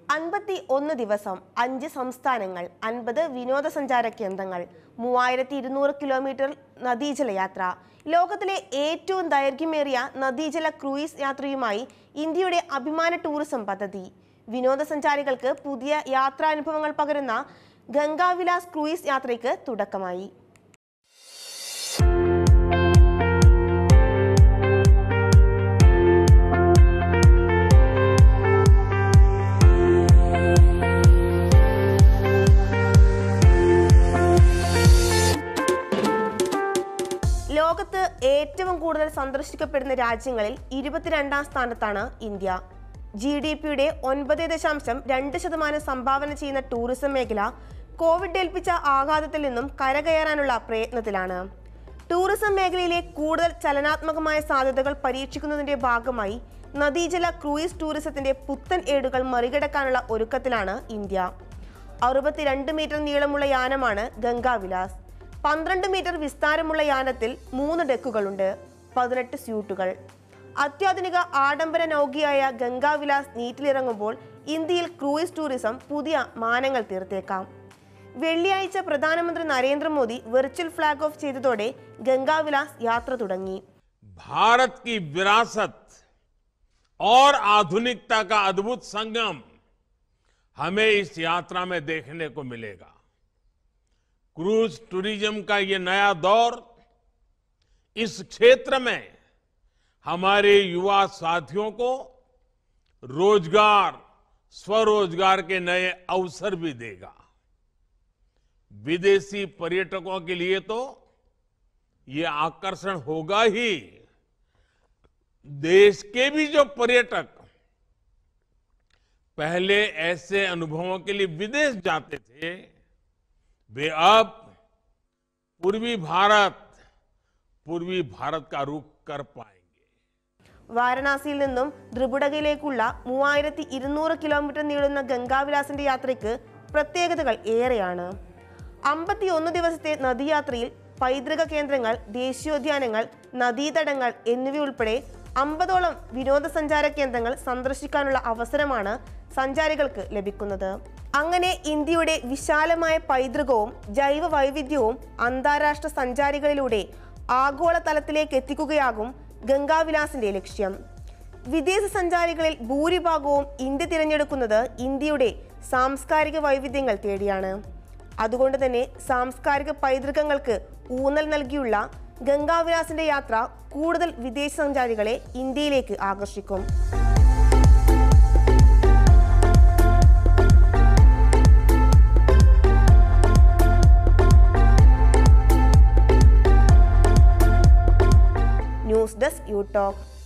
അൻപത്തി ഒന്ന് ദിവസം അഞ്ച് സംസ്ഥാനങ്ങൾ അൻപത് വിനോദസഞ്ചാര കേന്ദ്രങ്ങൾ മൂവായിരത്തി ഇരുന്നൂറ് കിലോമീറ്റർ നദീജല യാത്ര ലോകത്തിലെ ഏറ്റവും ദൈർഘ്യമേറിയ നദീജല ക്രൂയിസ് യാത്രയുമായി ഇന്ത്യയുടെ അഭിമാന ടൂറിസം പദ്ധതി വിനോദസഞ്ചാരികൾക്ക് പുതിയ യാത്രാനുഭവങ്ങൾ പകരുന്ന ഗംഗാവിലാസ് ക്രൂയിസ് യാത്രയ്ക്ക് തുടക്കമായി ലോകത്ത് ഏറ്റവും കൂടുതൽ സന്ദർശിക്കപ്പെടുന്ന രാജ്യങ്ങളിൽ ഇരുപത്തിരണ്ടാം സ്ഥാനത്താണ് ഇന്ത്യ ജി ഡി പിയുടെ ഒൻപത് ദശാംശം രണ്ട് ശതമാനം സംഭാവന ചെയ്യുന്ന ടൂറിസം മേഖല കോവിഡ് ഏൽപ്പിച്ച ആഘാതത്തിൽ നിന്നും കരകയറാനുള്ള പ്രയത്നത്തിലാണ് ടൂറിസം മേഖലയിലെ കൂടുതൽ ചലനാത്മകമായ സാധ്യതകൾ പരീക്ഷിക്കുന്നതിന്റെ ഭാഗമായി നദീജല ക്രൂയിസ് ടൂറിസത്തിന്റെ പുത്തൻ ഏടുകൾ മറികടക്കാനുള്ള ഒരുക്കത്തിലാണ് ഇന്ത്യ അറുപത്തിരണ്ട് മീറ്റർ നീളമുള്ള യാനമാണ് ഗംഗാവിലാസ് പന്ത്രണ്ട് മീറ്റർ വിസ്താരമുള്ള യാനത്തിൽ മൂന്ന് ഡെക്കുകളുണ്ട് പതിനെട്ട് സ്യൂട്ടുകൾ അത്യാധുനിക ആഡംബര നൗകിയായ ഗംഗാവിലാസ് നീറ്റിലിറങ്ങുമ്പോൾ ഇന്ത്യയിൽ ക്രൂയിസ് ടൂറിസം പുതിയ മാനങ്ങൾ തീർത്തേക്കാം വെള്ളിയാഴ്ച പ്രധാനമന്ത്രി നരേന്ദ്രമോദി വെർച്വൽ ഫ്ലാഗ് ഓഫ് ചെയ്തതോടെ ഗംഗാവിലാസ് യാത്ര തുടങ്ങി भारत की विरासत और आधुनिकता का अद्भुत संगम हमें इस यात्रा में देखने को मिलेगा क्रूज टूरिज्म का ये नया दौर इस क्षेत्र में हमारे युवा साथियों को रोजगार स्वरोजगार के नए अवसर भी देगा विदेशी पर्यटकों के लिए तो ये आकर्षण होगा ही देश के भी जो पर्यटक पहले ऐसे अनुभवों के लिए विदेश जाते थे वे अब पूर्वी भारत पूर्वी भारत का रुख कर पाएंगे വാരണാസിയിൽ നിന്നും ത്രിപുടകയിലേക്കുള്ള മൂവായിരത്തി ഇരുന്നൂറ് കിലോമീറ്റർ നീളുന്ന ഗംഗാവിലാസിന്റെ യാത്രയ്ക്ക് പ്രത്യേകതകൾ ഏറെയാണ് അമ്പത്തി ഒന്ന് ദിവസത്തെ നദിയാത്രയിൽ പൈതൃക കേന്ദ്രങ്ങൾ ദേശീയോദ്യാനങ്ങൾ നദീതടങ്ങൾ എന്നിവയുൾപ്പെടെ അമ്പതോളം വിനോദസഞ്ചാര കേന്ദ്രങ്ങൾ സന്ദർശിക്കാനുള്ള അവസരമാണ് സഞ്ചാരികൾക്ക് ലഭിക്കുന്നത് അങ്ങനെ ഇന്ത്യയുടെ വിശാലമായ പൈതൃകവും ജൈവ വൈവിധ്യവും അന്താരാഷ്ട്ര സഞ്ചാരികളിലൂടെ ആഗോള തലത്തിലേക്ക് എത്തിക്കുകയാകും ഗംഗാവിലാസിന്റെ ലക്ഷ്യം വിദേശ സഞ്ചാരികളിൽ ഭൂരിഭാഗവും ഇന്ത്യ തിരഞ്ഞെടുക്കുന്നത് ഇന്ത്യയുടെ സാംസ്കാരിക വൈവിധ്യങ്ങൾ തേടിയാണ് അതുകൊണ്ട് തന്നെ സാംസ്കാരിക പൈതൃകങ്ങൾക്ക് ഊന്നൽ നൽകിയുള്ള ഗംഗാവിലാസിന്റെ യാത്ര കൂടുതൽ വിദേശ സഞ്ചാരികളെ ഇന്ത്യയിലേക്ക് ആകർഷിക്കും ന്യൂസ് ഡെസ്ക് യു ടോക്ക്